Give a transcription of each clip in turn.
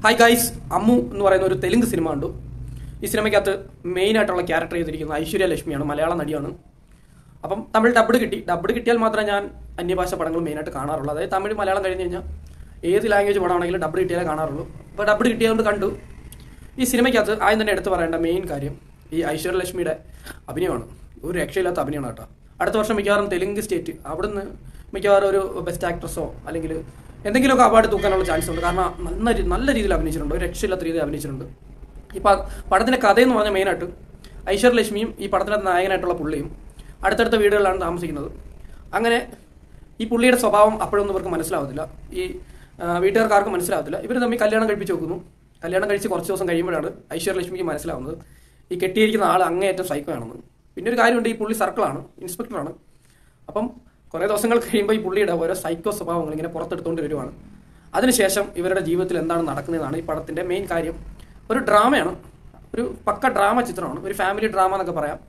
hi guys Ammu എന്ന് പറയുന്ന ഒരു തെലുങ്ക് സിനിമ ഉണ്ട് ഈ സിനിമയ്ക്കകത്ത് മെയിൻ ആയിട്ടുള്ള ക്യാരക്ടർ ചെയ്തിരിക്കുന്നത് ഐശ്വര്യ ലക്ഷ്മിയാണ് മലയാള നടിയാണ് അപ്പം തമിഴ് ഡബ്ഡ് കിട്ടി ഡബ്ഡ് കിട്ടിയാൽ മാത്രമേ ഞാൻ അന്യഭാഷ പടങ്ങൾ മെയിനായിട്ട് കാണാറുള്ളൂ അതായത് തമിഴ് മലയാളം കഴിഞ്ഞ് കഴിഞ്ഞാൽ ഏത് ലാംഗ്വേജ് പടമാണെങ്കിലും ഡബ്ഡ് കിട്ടിയാലേ കാണാറുള്ളൂ അപ്പോൾ ഡബ്ഡ് കിട്ടിയതുകൊണ്ട് കണ്ടു ഈ സിനിമയ്ക്കകത്ത് ആദ്യം തന്നെ എടുത്തു പറയേണ്ട മെയിൻ കാര്യം ഈ ഐശ്വര്യ ലക്ഷ്മിയുടെ അഭിനയമാണ് ഒരു രക്ഷയില്ലാത്ത അഭിനയമാണ് കേട്ടോ അടുത്ത വർഷം മിക്കവാറും തെലുങ്ക് സ്റ്റേറ്റ് അവിടുന്ന് മിക്കവാറും ഒരു ബെസ്റ്റ് ആക്ട്രസോ അല്ലെങ്കിൽ എന്തെങ്കിലുമൊക്കെ അവാർഡ് തൂക്കാനുള്ള ചാൻസ് ഉണ്ട് കാരണം നല്ല രീ- നല്ല രീതിയിൽ അഭിനയിച്ചിട്ടുണ്ട് ഒരു രക്ഷയില്ലാത്ത രീതിയിൽ അഭിനയിച്ചിട്ടുണ്ട് ഈ പ- പടത്തിന്റെ കഥയെന്ന് പറഞ്ഞാൽ മെയിനായിട്ട് ഐശ്വര്യ ലക്ഷ്മിയും ഈ പടത്തിനകത്ത് നായകനായിട്ടുള്ള പുള്ളിയും അടുത്തടുത്ത വീടുകളിലാണ് താമസിക്കുന്നത് അങ്ങനെ ഈ പുള്ളിയുടെ സ്വഭാവം അപ്പോഴൊന്നും ഇവർക്ക് മനസ്സിലാവത്തില്ല ഈ ആ, വീട്ടുകാർക്ക് ആർക്കും മനസ്സിലാവത്തില്ല ഇവർ തമ്മിൽ കല്യാണം കഴിപ്പിച്ച് വെക്കുന്നു കല്യാണം കഴിച്ച് കുറച്ച് ദിവസം കഴിയുമ്പോഴാണ് ഐശ്വര്യ ലക്ഷ്മിക്ക് മനസ്സിലാവുന്നത് ഈ കെട്ടിയിരിക്കുന്ന ആൾ അങ്ങേയറ്റം സൈക്കോ ആണെന്ന് പിന്നെ ഒരു കാര്യമുണ്ട് ഈ പുള്ളി സർക്കിളാണ് ഇൻസ്പെക്ടറാണ് അപ്പം കുറേ ദിവസങ്ങൾ കഴിയുമ്പോൾ ഈ പുള്ളിയുടെ ഓരോ സൈക്കോ സ്വഭാവങ്ങൾ ഇങ്ങനെ പുറത്തെടുത്തുകൊണ്ട് വരുവാണ് അതിനുശേഷം ഇവരുടെ ജീവിതത്തിൽ എന്താണ് നടക്കുന്നതെന്നാണ് ഈ പടത്തിന്റെ മെയിൻ കാര്യം ഒരു ഡ്രാമയാണ് ഒരു പക്ക ഡ്രാമ ചിത്രമാണ് ഒരു ഫാമിലി ഡ്രാമ എന്നൊക്കെ പറയാം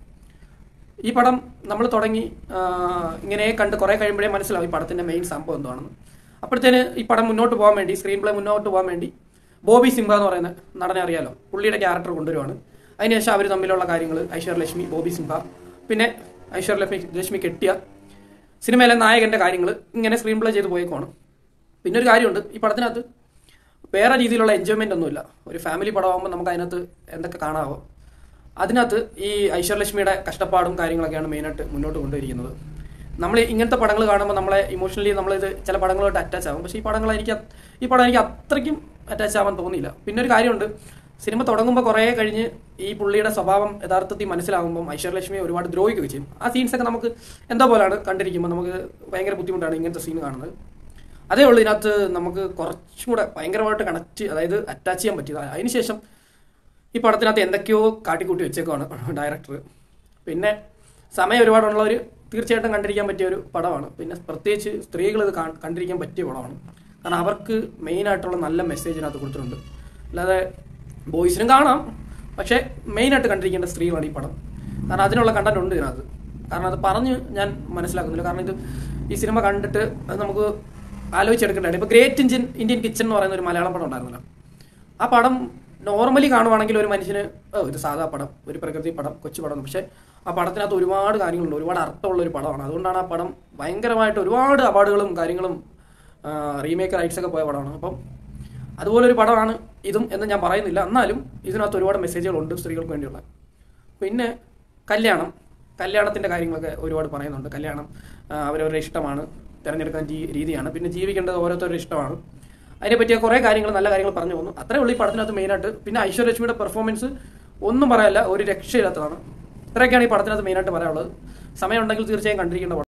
ഈ പടം നമ്മൾ തുടങ്ങി ആ, ഇങ്ങനെ കണ്ട് കുറെ കഴിയുമ്പോഴേ മനസ്സിലാവും ഈ പടത്തിന്റെ മെയിൻ സംഭവം എന്താണെന്ന് അപ്പോഴത്തേന് ഈ പടം മുന്നോട്ട് പോകാൻ വേണ്ടി സ്ക്രീൻ പ്ലേ മുന്നോട്ട് പോകാൻ വേണ്ടി ബോബി സിംഹ എന്ന് പറയുന്ന നടനെ അറിയാലോ പുള്ളിയുടെ ക്യാരക്ടർ കൊണ്ടുവരുവാണ് അതിനുശേഷം അവർ തമ്മിലുള്ള കാര്യങ്ങൾ ഐശ്വര്യ ലക്ഷ്മി ബോബി സിംഹ പിന്നെ ഐശ്വര്യ ലക്ഷ്മി ലക്ഷ്മി കെട്ടിയ സിനിമയിലെ നായകന്റെ കാര്യങ്ങൾ ഇങ്ങനെ സ്ക്രീൻ പ്ലേ ചെയ്ത് പോയേക്കുവാണ് പിന്നെ ഒരു കാര്യമുണ്ട് ഈ പടത്തിനകത്ത് വേറെ രീതിയിലുള്ള എൻജോയ്മെന്റ് ഒന്നുമില്ല ഒരു ഫാമിലി പടമാകുമ്പോൾ നമുക്ക് അതിനകത്ത് എന്തൊക്കെ കാണാവോ അതിനകത്ത് ഈ ഐശ്വര്യലക്ഷ്മിയുടെ കഷ്ടപ്പാടും കാര്യങ്ങളൊക്കെയാണ് മെയിനായിട്ട് മുന്നോട്ട് കൊണ്ടുവരിക്കുന്നത് നമ്മൾ ഇങ്ങനത്തെ പടങ്ങൾ കാണുമ്പോൾ നമ്മളെ ഇമോഷണലി നമ്മളിത് ചില പടങ്ങളായിട്ട് അറ്റാച്ച് ആകും പക്ഷേ ഈ പടങ്ങൾ എനിക്ക് അത്- ഈ പടം എനിക്ക് അത്രയ്ക്കും അറ്റാച്ച് ആവാൻ തോന്നിയില്ല പിന്നെ ഒരു കാര്യമുണ്ട് സിനിമ തുടങ്ങുമ്പോൾ കുറേ കഴിഞ്ഞ് ഈ പുള്ളിയുടെ സ്വഭാവം യഥാർത്ഥത്തിൽ മനസ്സിലാകുമ്പോൾ ഐശ്വര്യലക്ഷ്മിയെ ഒരുപാട് ദ്രോഹിക്കുകയും ചെയ്യും ആ സീൻസൊക്കെ നമുക്ക് എന്തോ പോലാണ് കണ്ടിരിക്കുമ്പോൾ നമുക്ക് ഭയങ്കര ബുദ്ധിമുട്ടാണ് ഇങ്ങനത്തെ സീൻ കാണുന്നത് അതേ ഉള്ളൂ ഇതിനകത്ത് നമുക്ക് കുറച്ചും കൂടെ ഭയങ്കരമായിട്ട് കണക്ട് അതായത് അറ്റാച്ച് ചെയ്യാൻ പറ്റിയത് അതിനുശേഷം ഈ പടത്തിനകത്ത് എന്തൊക്കെയോ കാട്ടിക്കൂട്ടി വെച്ചേക്കുവാണ് ഡയറക്ടർ പിന്നെ സമയം ഒരുപാടുള്ളവർ തീർച്ചയായിട്ടും കണ്ടിരിക്കാൻ പറ്റിയ ഒരു പടമാണ് പിന്നെ പ്രത്യേകിച്ച് സ്ത്രീകൾ ഇത് കാ- കണ്ടിരിക്കാൻ പറ്റിയ പടമാണ് കാരണം അവർക്ക് മെയിനായിട്ടുള്ള നല്ല മെസ്സേജ് ഇതിനകത്ത് കൊടുത്തിട്ടുണ്ട് അല്ലാതെ ബോയ്സിനും കാണാം പക്ഷേ മെയിനായിട്ട് കണ്ടിരിക്കേണ്ട സ്ത്രീകളാണ് ഈ പടം കാരണം അതിനുള്ള കണ്ടന്റ് ഉണ്ട് ഇതിനകത്ത് കാരണം അത് പറഞ്ഞ് ഞാൻ മനസ്സിലാക്കുന്നില്ല കാരണം ഇത് ഈ സിനിമ കണ്ടിട്ട് അത് നമുക്ക് ആലോചിച്ചെടുക്കേണ്ടതാണ് ഇപ്പോൾ ഗ്രേറ്റ് ഇന്ത്യൻ ഇന്ത്യൻ കിച്ചൺ എന്ന് പറയുന്ന ഒരു മലയാളം പടം ഉണ്ടായിരുന്നല്ലോ ആ പടം നോർമലി കാണുവാണെങ്കിൽ ഒരു മനുഷ്യന് ഓ ഇത് സാധാ പടം ഒരു പ്രകൃതി പടം കൊച്ചു പടം പക്ഷെ ആ പടത്തിനകത്ത് ഒരുപാട് കാര്യങ്ങളുണ്ട് ഒരുപാട് അർത്ഥമുള്ള ഒരു പടമാണ് അതുകൊണ്ടാണ് ആ പടം ഭയങ്കരമായിട്ട് ഒരുപാട് അവാർഡുകളും കാര്യങ്ങളും റീമേക്ക് റൈറ്റ്സ് ഒക്കെ പോയ പടമാണ് അപ്പം അതുപോലെ ഒരു പടമാണ് ഇതും എന്ന് ഞാൻ പറയുന്നില്ല എന്നാലും ഇതിനകത്ത് ഒരുപാട് മെസ്സേജുകളുണ്ട് സ്ത്രീകൾക്ക് വേണ്ടിയുള്ള പിന്നെ കല്യാണം കല്യാണത്തിന്റെ കാര്യങ്ങളൊക്കെ ഒരുപാട് പറയുന്നുണ്ട് കല്യാണം ആ, അവരവരുടെ ഇഷ്ടമാണ് തിരഞ്ഞെടുക്കാൻ ജീ- രീതിയാണ് പിന്നെ ജീവിക്കേണ്ടത് ഓരോരുത്തരുടെ ഇഷ്ടമാണ് അതിനെ പറ്റിയ കുറേ കാര്യങ്ങൾ നല്ല കാര്യങ്ങൾ പറഞ്ഞു പോകുന്നു അത്രേ ഉള്ളൂ ഈ പടത്തിനകത്ത് മെയിനായിട്ട് പിന്നെ ഐശ്വര്യലക്ഷ്മിയുടെ പെർഫോമൻസ് ഒന്നും പറയാനില്ല ഒരു രക്ഷയില്ലാത്തതാണ് ഇത്രയൊക്കെയാണ് ഈ പടത്തിനകത്ത് മെയിനായിട്ട് പറയാനുള്ളത് സമയമുണ്ടെങ്കിൽ തീർച്ചയായും കണ്ടിരിക്കേണ്ട പടം